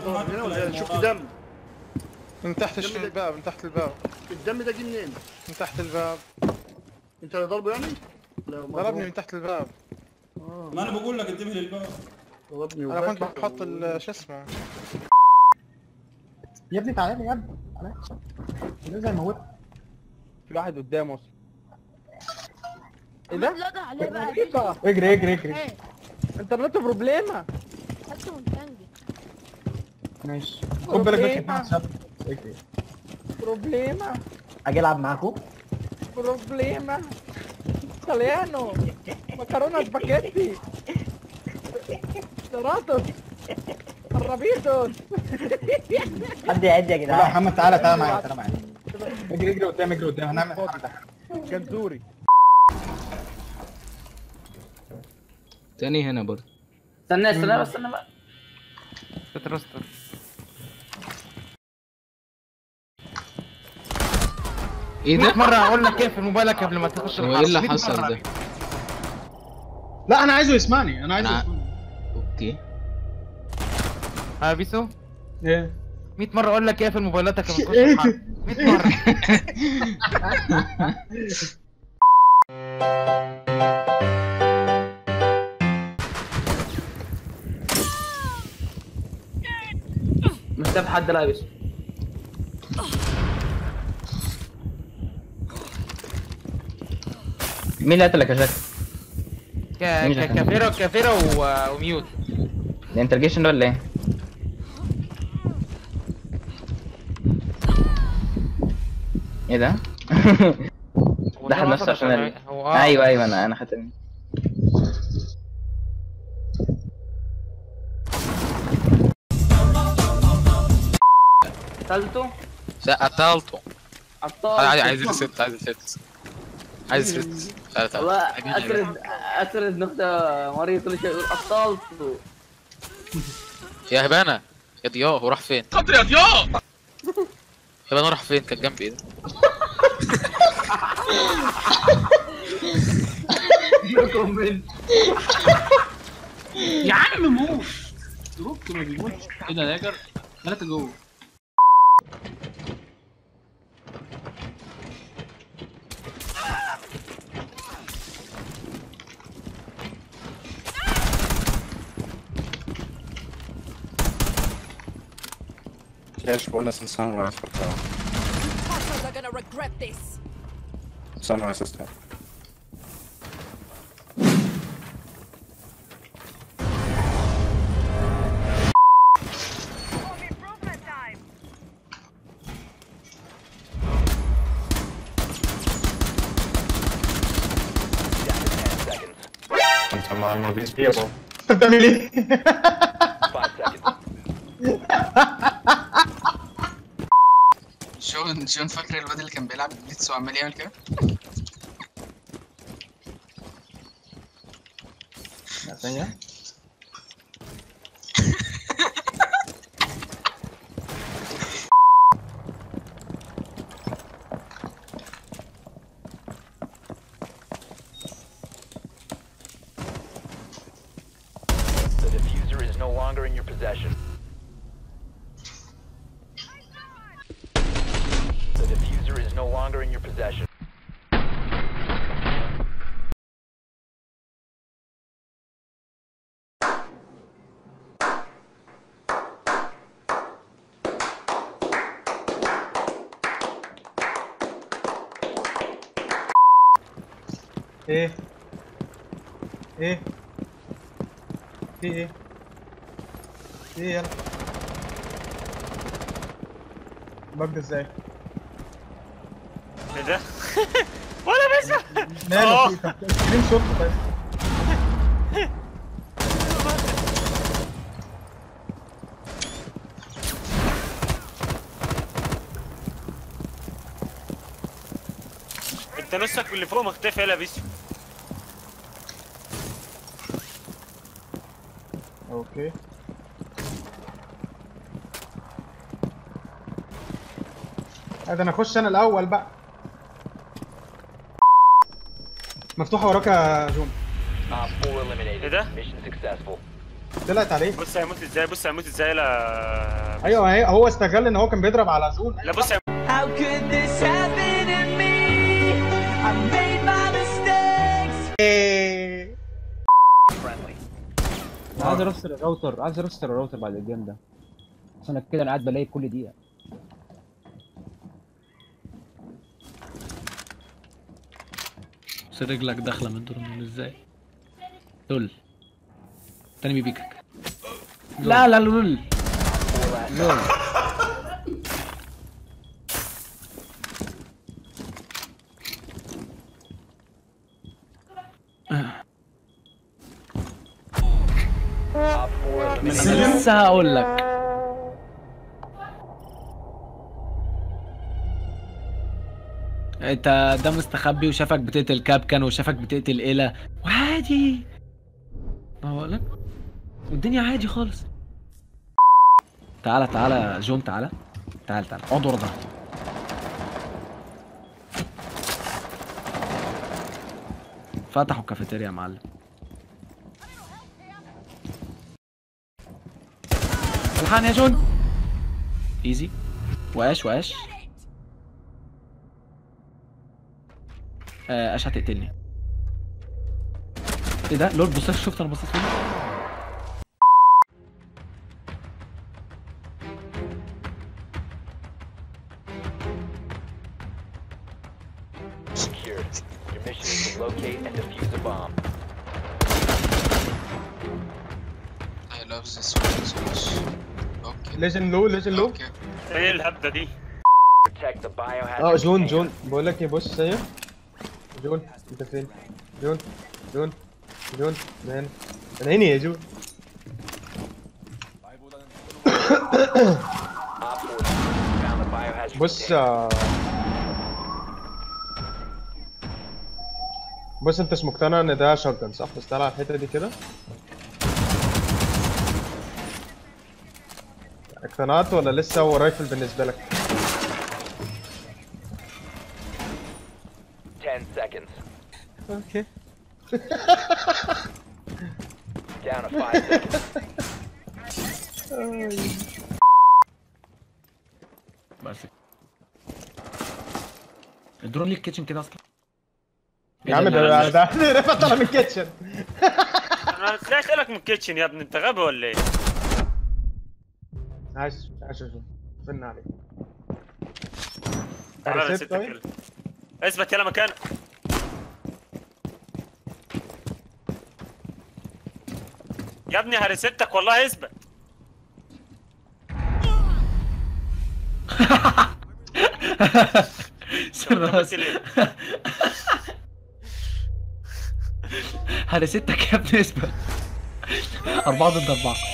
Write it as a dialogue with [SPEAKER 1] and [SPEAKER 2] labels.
[SPEAKER 1] ضرب هنا ولا شفت دم
[SPEAKER 2] من تحت الش- الباب من تحت الباب
[SPEAKER 1] الدم ده جه منين؟
[SPEAKER 2] من تحت الباب
[SPEAKER 1] انت اللي ضربه يعني؟ لا ما
[SPEAKER 2] ضربني من تحت الباب
[SPEAKER 1] آه،
[SPEAKER 3] ما انا بقول لك انتبه للباب
[SPEAKER 1] ضربني
[SPEAKER 2] انا كنت
[SPEAKER 1] وباكل
[SPEAKER 2] بحط
[SPEAKER 1] و-
[SPEAKER 2] ال- شو اسمه
[SPEAKER 4] يا ابني تعالى لي يا ابني تعالى لازم اموت
[SPEAKER 5] في واحد قدامه اصلا ايه ده؟
[SPEAKER 6] لا ده عليه بقى
[SPEAKER 5] غريبة.
[SPEAKER 4] اجري اجري اجري
[SPEAKER 6] ايه
[SPEAKER 5] انترنت بروبليما
[SPEAKER 6] خدته من تانجي
[SPEAKER 4] ماشي خد بالك بس
[SPEAKER 5] بروبليما.
[SPEAKER 4] يا شباب. اجري
[SPEAKER 5] بروبليما
[SPEAKER 4] اجي العب معاكم
[SPEAKER 5] بروبليما طليانو مكرونه سباجيتي سراتوس قربيتوس
[SPEAKER 4] حد يعد يا جدعان لا محمد تعالى تعالى معايا تعالى معايا اجري اجري قدام اجري قدام هنعمل حركة.
[SPEAKER 5] جنزوري
[SPEAKER 7] تاني هنا برضه
[SPEAKER 8] استنى استنى بس استنى بقى
[SPEAKER 5] تترستر
[SPEAKER 7] ايه ده؟
[SPEAKER 5] مرة اقول لك ايه في موبايلك قبل ما تخش
[SPEAKER 7] هو ايه اللي حصل ده؟
[SPEAKER 4] لا انا عايزه يسمعني انا عايزه
[SPEAKER 7] أنا-
[SPEAKER 4] يسمعني
[SPEAKER 7] اوكي
[SPEAKER 5] ها بيسو
[SPEAKER 4] ايه
[SPEAKER 5] 100 مرة اقول لك ايه في موبايلاتك لما تخش الحرب 100 مرة
[SPEAKER 8] مش ساب حد لابس
[SPEAKER 4] مين اللي قتلك يا جاك؟
[SPEAKER 5] ك- ك- كافيرا كافيرا و- وميوت
[SPEAKER 4] الانترجيشن ده ولا ايه؟ ايه ده؟
[SPEAKER 5] هو
[SPEAKER 4] ده حد
[SPEAKER 5] ده
[SPEAKER 4] نفسه
[SPEAKER 5] أصلاً
[SPEAKER 4] عشان ال...
[SPEAKER 5] هو آه.
[SPEAKER 4] ايوه ايوه انا انا خدت
[SPEAKER 8] قتلته
[SPEAKER 7] لا قتلته
[SPEAKER 8] عطال
[SPEAKER 7] عايز عايز ريست عايز ريست عايز ريست تعالى تعالى
[SPEAKER 8] والله
[SPEAKER 7] أجي- أجي.
[SPEAKER 8] اسرد اسرد نقطة مريض كل شيء يقول ابطلته
[SPEAKER 7] يا هبانة يا ضياء هو راح فين؟ خاطر يا ضياء هبانة راح فين؟ كان جنبي ايه ده؟
[SPEAKER 9] يا عم موت دروبت ما بيموتش ايه ده لاجر ثلاثة جوه
[SPEAKER 2] Cash bonus and sunrise for town.
[SPEAKER 6] Imposters are gonna regret this
[SPEAKER 2] Sunrise is dead. انت ما ما بيسبيرو
[SPEAKER 4] بتعمل ايه؟
[SPEAKER 7] شون شون فاكر الواد اللي كان بيلعب بليتس وعمال يعمل كده؟
[SPEAKER 4] ثانية
[SPEAKER 10] The diffuser is no longer in your possession. The diffuser is no longer in your possession.
[SPEAKER 4] ايه ايه في ايه ايه يلا بجد ازاي
[SPEAKER 5] ايه ده؟ ولا بس
[SPEAKER 4] ماله في طب سكرين شوت طيب
[SPEAKER 5] انت نصك اللي فوق مختفي يلا بيسو
[SPEAKER 4] اوكي ده انا اخش انا الاول بقى مفتوحه وراك يا جون
[SPEAKER 10] Op 4 eliminated.
[SPEAKER 5] ده؟
[SPEAKER 10] Mission successful.
[SPEAKER 4] طلعت عليه
[SPEAKER 3] بص هيموت ازاي بص هيموت ازاي لا
[SPEAKER 4] ايوه هي هو استغل ان هو كان بيضرب على زون
[SPEAKER 3] لا بص هيموت
[SPEAKER 11] How could this happen to me? I made my mistakes.
[SPEAKER 12] عايز ارستر الراوتر عايز ارستر الراوتر بعد الجيم ده عشان أنا كده انا قاعد بلاقي كل دقيقه
[SPEAKER 13] بس رجلك داخله من دور من ازاي لول تاني بيبيكك لا لا لول لول
[SPEAKER 10] Op 4 eliminated.
[SPEAKER 13] انا لسه هقول لك انت ده مستخبي وشافك بتقتل كابكن وشافك بتقتل ايلا وعادي ما بقول لك والدنيا عادي خالص تعالى تعالى جون تعالى تعالى تعالى اقعد ورا ظهري فتحوا الكافيتيريا يا معلم الحقني يا جون ايزي واش واش آه، اش هتقتلني ايه ده لول بص شفت انا بصيت فين
[SPEAKER 10] Secured. Your mission is to locate and defuse a bomb.
[SPEAKER 7] I love this one so much. Okay.
[SPEAKER 4] ليجن لو ليجن لو
[SPEAKER 3] ايه الهبده دي
[SPEAKER 10] Protect the biohazard.
[SPEAKER 4] اه جون
[SPEAKER 10] container.
[SPEAKER 4] جون بقول لك ايه بص ايه جون انت فين جون جون جون من هنا من هنا يا جون
[SPEAKER 10] Op 4 found the biohazard
[SPEAKER 4] بص
[SPEAKER 10] container.
[SPEAKER 4] آه، بص انت مش مقتنع ان ده شotgun صح بس تعالى على الحته دي كده اقتنعت ولا لسه هو رايفل بالنسبه لك
[SPEAKER 10] 10 seconds.
[SPEAKER 4] اوكي
[SPEAKER 10] Down to 5 seconds.
[SPEAKER 13] بس الدرون ليه الكيتشن كده اصلا
[SPEAKER 4] يا عم ده ده رفع طلع من الكيتشن
[SPEAKER 3] انا طلعت لك من الكيتشن يا ابني انت غبي ولا ايه
[SPEAKER 4] عاش عاش يا جون فن عليك
[SPEAKER 3] تعالى
[SPEAKER 4] ريسيت
[SPEAKER 3] ستك
[SPEAKER 4] طيب؟
[SPEAKER 3] كده. اثبت يلا مكانك يا ابني هرستك والله اثبت
[SPEAKER 13] سراس هرستك يا ابني اثبت أربعة ضد أربعة